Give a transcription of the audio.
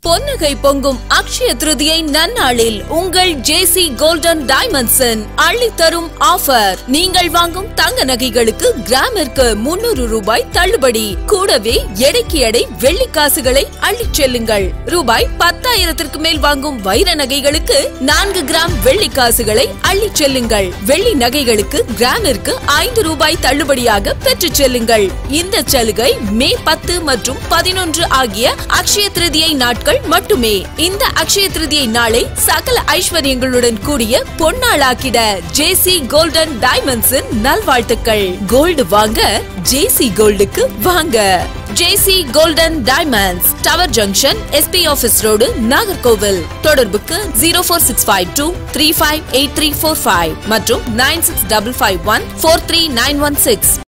பொன்னுகை பொங்கும் அக்ஷய திருதியை நன்னாளில் உங்கள் ஜேசி கோல்டன் டைமண்ட்ஸின் அள்ளி தரும் ஆஃபர் நீங்கள் வாங்கும் தங்க நகைகளுக்கு கிராமிற்கு முன்னூறு ரூபாய் தள்ளுபடி கூடவே எடைக்கு எடை வெள்ளி காசுகளை அள்ளிச் செல்லுங்கள் ரூபாய் பத்தாயிரத்திற்கு மேல் வாங்கும் வைர நகைகளுக்கு நான்கு கிராம் வெள்ளி காசுகளை அள்ளிச் செல்லுங்கள் வெள்ளி நகைகளுக்கு கிராமிற்கு ஐந்து ரூபாய் தள்ளுபடியாக பெற்றுச் செல்லுங்கள் இந்த சலுகை மே பத்து மற்றும் பதினொன்று ஆகிய அக்ஷய திருதியை நாட்கள் மட்டுமே இந்த அக்ஷய திருதியை நாளை சகல ஐஸ்வர்யங்களுடன் கூடிய பொன்னாளாக்கிட ஜேசி கோல்டன் டைமண்ட்ஸின் நல்வாழ்த்துக்கள் கோல்டு வாங்க ஜேசி கோல்டுக்கு வாங்க JC golden diamonds tower junction SP office road Nagercoil தொடர்புக்கு zero four six five two three five eight three four five மற்றும் nine six double five one four three nine one six